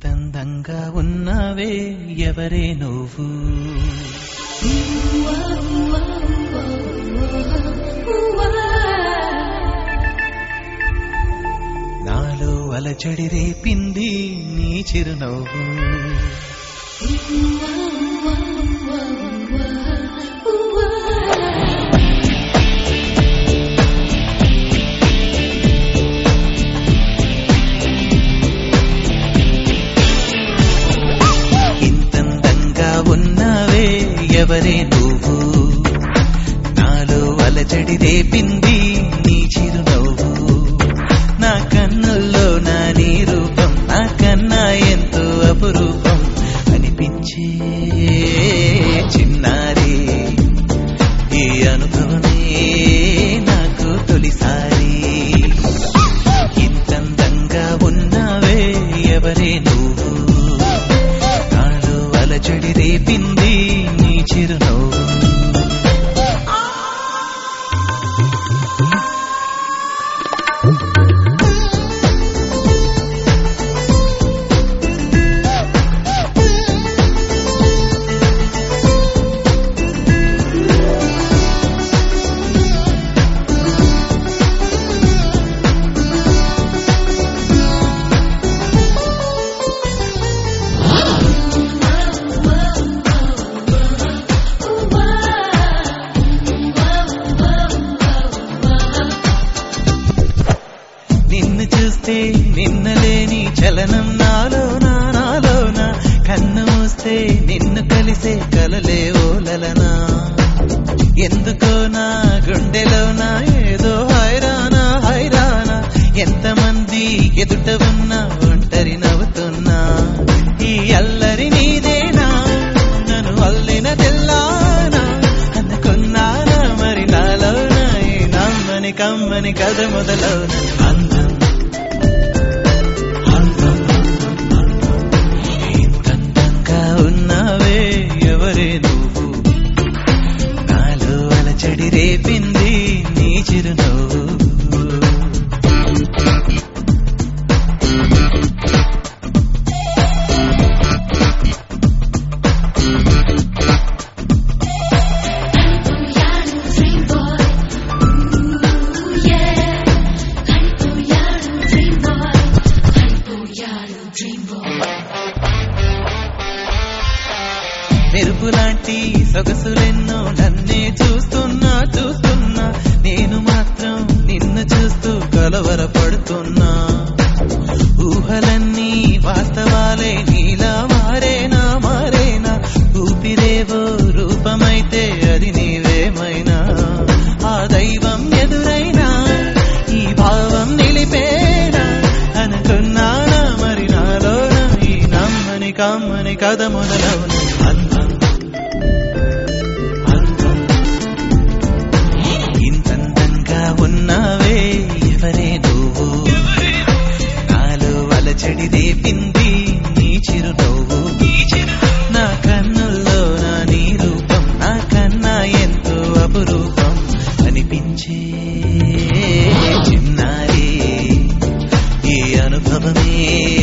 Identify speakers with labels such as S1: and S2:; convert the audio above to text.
S1: ఇంతందంగా ఉన్నావే ఎవరే నువ్వు నాలో అలచడి రేపింది నీ చిరునవ్వు ఇంతందంగా ఉన్నావే ఎవరే నువ్వు నాలో అలచడి రేపింది నీ చిరునవ్వు నా కన్నుల్లో నా నీ రూపం నా కన్నా ఎంతో అపురూపం అనిపించే చిన్నారి ఈ అనుభవమే నాకు తొలిసారి ఇంతందంగా ఉన్నావే ఎవరే నువ్వు నాలో అలచడి రేపింది నీ చిరునవ్వు నిన్ను చూస్తే నిన్నలేని చలనం నాలోన నాలోన కన్ను మూస్తే నిన్ను కలిసే కలలే ఓలలనా ఎందుకో నా గుండెలోన ఏదో హైరానా హైరానా ఎంతమంది ఎదుట ఉన్నా ఒంటరి నవ్వుతున్నా ఈ అల్లరి నీదేనా నన్ను అల్లిన తెల్లానా అనుకున్నానా మరి నాలోన ఈ నమ్మని కమ్మని కథ మొదలవున అందం అందం ఇంతంతంగా ఉన్నావే ఎవరే నువ్వు నాలో అలచడి రేపింది నీ చిరునవ్వు
S2: Dream boy, ooh yeah. Haripuyaru dream boy, Haripuyaru dream boy.
S1: మెరుపు లాంటి సొగసులెన్నో నన్నే చూస్తున్నా చూస్తున్నా నేను మాత్రం నిన్ను చూస్తూ కలవరపడుతున్నా ఊహలన్నీ వాస్తవాలే నీలా మారేనా మారేనా ఊపిరేవో రూపమైతే అది నీవేమైనా ఆ దైవం ఎదురైనా ఈ భావం నిలిపేనా అనుకున్నానా మరి నాలోన ఈ నమ్మని కమ్మని కథ మొదలవును అందం అందం ఇంతందంగా ఉన్నావే ఎవరే నువ్వు నాలో అలచడి రేపింది నీ చిరునవ్వు నా కన్నుల్లో నా నీ రూపం నా కన్నా ఎంతో అపురూపం అనిపించే చిన్నారి ఈ అనుభవమే